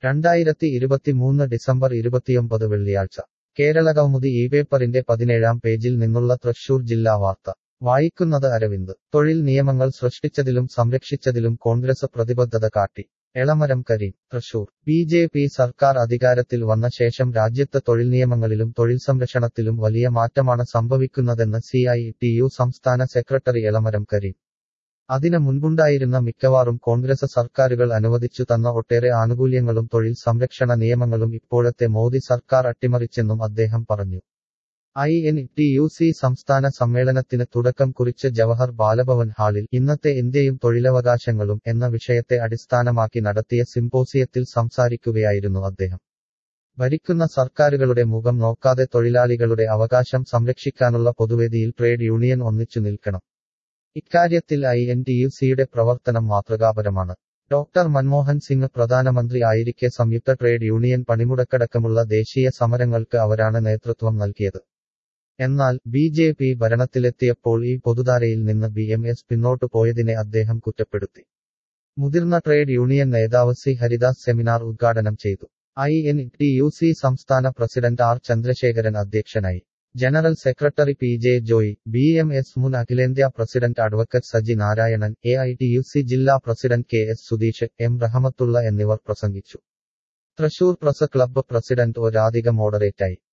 രണ്ടായിരത്തി ഇരുപത്തിമൂന്ന് ഡിസംബർ ഇരുപത്തിയൊമ്പത് വെള്ളിയാഴ്ച കേരള കൗമുദി ഈ പേപ്പറിന്റെ പതിനേഴാം പേജിൽ നിന്നുള്ള തൃശൂർ ജില്ലാ വാർത്ത വായിക്കുന്നത് അരവിന്ദ് തൊഴിൽ നിയമങ്ങൾ സൃഷ്ടിച്ചതിലും സംരക്ഷിച്ചതിലും കോൺഗ്രസ് പ്രതിബദ്ധത കാട്ടി Elamaram Kareem Thrissur B J P സർക്കാർ അധികാരത്തിൽ വന്ന ശേഷം രാജ്യത്ത് തൊഴിൽ നിയമങ്ങളിലും തൊഴിൽ സംരക്ഷണത്തിലും വലിയ മാറ്റമാണ് സംഭവിക്കുന്നതെന്ന് സി ഐ ടി യു സംസ്ഥാന സെക്രട്ടറി എളമരം കരീം അതിന് മുൻപുണ്ടായിരുന്ന മിക്കവാറും കോൺഗ്രസ് സർക്കാരുകൾ അനുവദിച്ചു തന്ന ഒട്ടേറെ ആനുകൂല്യങ്ങളും തൊഴിൽ സംരക്ഷണ നിയമങ്ങളും ഇപ്പോഴത്തെ മോദി സർക്കാർ അട്ടിമറിച്ചെന്നും അദ്ദേഹം പറഞ്ഞു I N T U C സംസ്ഥാന സമ്മേളനത്തിന് തുടക്കം കുറിച്ച് ജവഹർ ബാലഭവൻ ഹാളിൽ ഇന്നത്തെ ഇന്ത്യയും തൊഴിലവകാശങ്ങളും എന്ന വിഷയത്തെ അടിസ്ഥാനമാക്കി നടത്തിയ സിംപോസിയത്തിൽ സംസാരിക്കുകയായിരുന്നു അദ്ദേഹം ഭരിക്കുന്ന സർക്കാരുകളുടെ മുഖം നോക്കാതെ തൊഴിലാളികളുടെ അവകാശം സംരക്ഷിക്കാനുള്ള പൊതുവേദിയിൽ ട്രേഡ് യൂണിയൻ ഒന്നിച്ചു നിൽക്കണം ഇക്കാര്യത്തിൽ ഐ എൻ ടി യു സിയുടെ പ്രവർത്തനം മാതൃകാപരമാണ് ഡോക്ടർ മൻമോഹൻ സിംഗ് പ്രധാനമന്ത്രി ആയിരിക്കെ സംയുക്ത ട്രേഡ് യൂണിയൻ പണിമുടക്കടക്കമുള്ള ദേശീയ സമരങ്ങൾക്ക് അവരാണ് നേതൃത്വം നൽകിയത് എന്നാൽ ബി ജെ പി ഭരണത്തിലെത്തിയപ്പോൾ ഈ പൊതുധാരയിൽ നിന്ന് ബി എം എസ് പിന്നോട്ടു പോയതിനെ അദ്ദേഹം കുറ്റപ്പെടുത്തി മുതിർന്ന ട്രേഡ് യൂണിയൻ നേതാവ് സി ഹരിദാസ് സെമിനാർ ഉദ്ഘാടനം ചെയ്തു I N T U C സംസ്ഥാന പ്രസിഡന്റ് ആർ ചന്ദ്രശേഖരൻ അധ്യക്ഷനായി general secretary P J Joy B M S മുൻ അഖിലേന്ത്യാ president advocate Saji Narayanan A I T U C ജില്ലാ president K S Sudheesh M Rahmathulla എന്നിവർ പ്രസംഗിച്ചു Thrissur press club president O Radhika മോഡറേറ്റായി